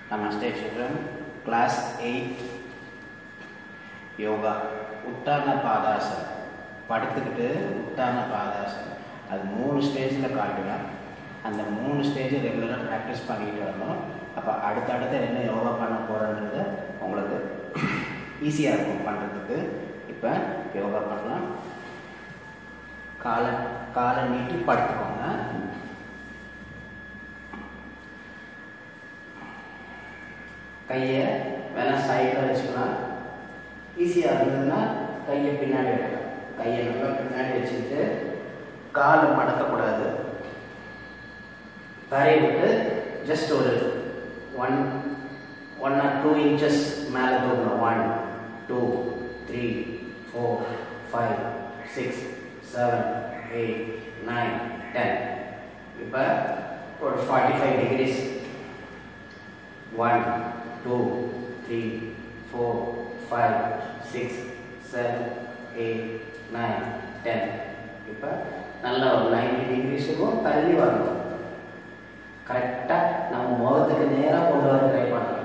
Namaste children. Class 8 yoga உத்தான பாதாசன் படுத்துக்கிட்டு உத்தான பாதாசன் அது மூணு ஸ்டேஜில் காட்டுவேன் அந்த மூணு ஸ்டேஜ் ரெகுலராக ப்ராக்டிஸ் பண்ணிக்கிட்டு வரணும் அப்போ அடுத்தடுத்து என்ன யோகா பண்ண போகிறோன்றது உங்களுக்கு ஈஸியாக இருக்கும் பண்ணுறதுக்கு இப்போ யோகா பண்ணலாம் காலை காலை நீட்டி படுத்துக்கோங்க கையை வேணால் சைடில் வச்சுக்கலாம் ஈஸியாக இருந்ததுன்னா கையை பின்னாடி வைக்கலாம் கையை நல்லா பின்னாடி வச்சுக்கிட்டு காலை மடக்கக்கூடாது தரையை விட்டு ஜஸ்ட் ஒரு one one or two inches மேலே தூக்கணும் one two three four five six seven eight nine ten இப்போ ஒரு forty five degrees one two three four five six seven eight nine ten இப்போ நல்ல ஒரு நைன்டி டிகிரிஸுக்கும் தள்ளி வரணும் கரெக்டாக நம்ம முகத்துக்கு நேராக கொண்டு வர ட்ரை பண்ணணும்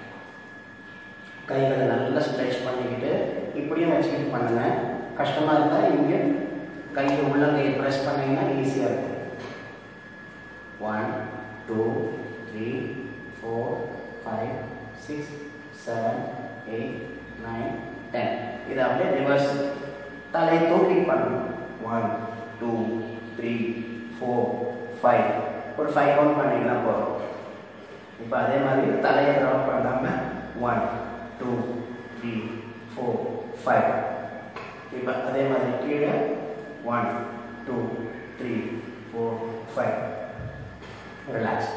கைகளை நல்லா ஸ்ட்ரெச் பண்ணிக்கிட்டு இப்படியும் வச்சுக்கிட்டு பண்ணுங்க கஷ்டமாக இருந்தால் இங்கே கையை உள்ளங்கையை ப்ரெஸ் பண்ணிங்கன்னா ஈஸியாக இருக்கும் one two three four five six seven eight nine ten இது அப்படியே ரிவர்ஸ் தலையை தூக்கி பண்ணணும் one two three four five ஒரு ஃபைவ் கவுண்ட் பண்ணிங்கன்னா போதும் இப்போ அதே மாதிரி தலையை ட்ராப் பண்ணாமல் one two three four five இப்போ அதே மாதிரி கீழே one two three four five relax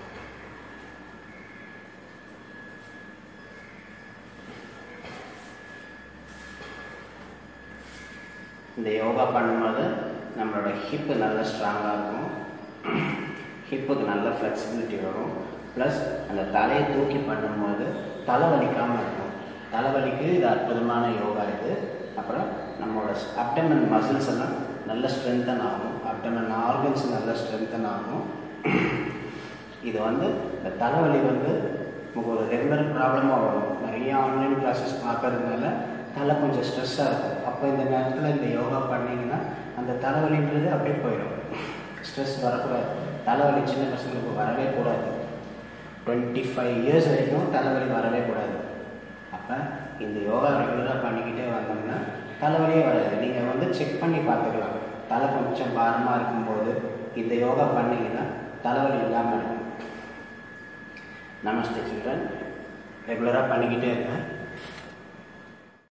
இந்த யோகா பண்ணும்போது நம்மளோட ஹிப்பு நல்லா ஸ்ட்ராங்காக இருக்கும் ஹிப்புக்கு நல்ல ஃப்ளெக்சிபிலிட்டி வரும் ப்ளஸ் அந்த தலையை தூக்கி பண்ணும்போது தலை வலிக்காமல் இருக்கும் தலைவலிக்கு இது அற்புதமான யோகா இது அப்புறம் நம்மளோட அப்டமன் மசில்ஸ் எல்லாம் நல்ல ஸ்ட்ரென்தன் ஆகும் அப்டமன் ஆர்கன்ஸ் நல்ல ஸ்ட்ரென்தன் ஆகும் இது வந்து இந்த தலைவலி வந்து நமக்கு ஒரு ரெகுலர் ப்ராப்ளமாக வரும் நிறைய ஆன்லைன் கிளாஸஸ் பார்க்கறதுனால தலை கொஞ்சம் ஸ்ட்ரெஸ்ஸாக இருக்கும் அப்போ இந்த நேரத்தில் இந்த யோகா பண்ணிங்கன்னா அந்த தலைவலின்றது அப்படியே போயிடும் ஸ்ட்ரெஸ் வரக்கூடாது தலைவலி சின்ன பசங்களுக்கு வரவே கூடாது டுவெண்ட்டி ஃபைவ் இயர்ஸ் வரைக்கும் தலைவலி வரவே கூடாது அப்போ இந்த யோகா ரெகுலராக பண்ணிக்கிட்டே வந்தோம்னா தலைவலியே வராது நீங்கள் வந்து செக் பண்ணி பார்த்துக்கலாம் தலை கொஞ்சம் பாரமாக இருக்கும்போது இந்த யோகா பண்ணிங்கன்னா தலைவலி இல்லாமல் இருக்கும் நமஸ்தே சில்ட்ரன் ரெகுலராக பண்ணிக்கிட்டே இருக்கேன்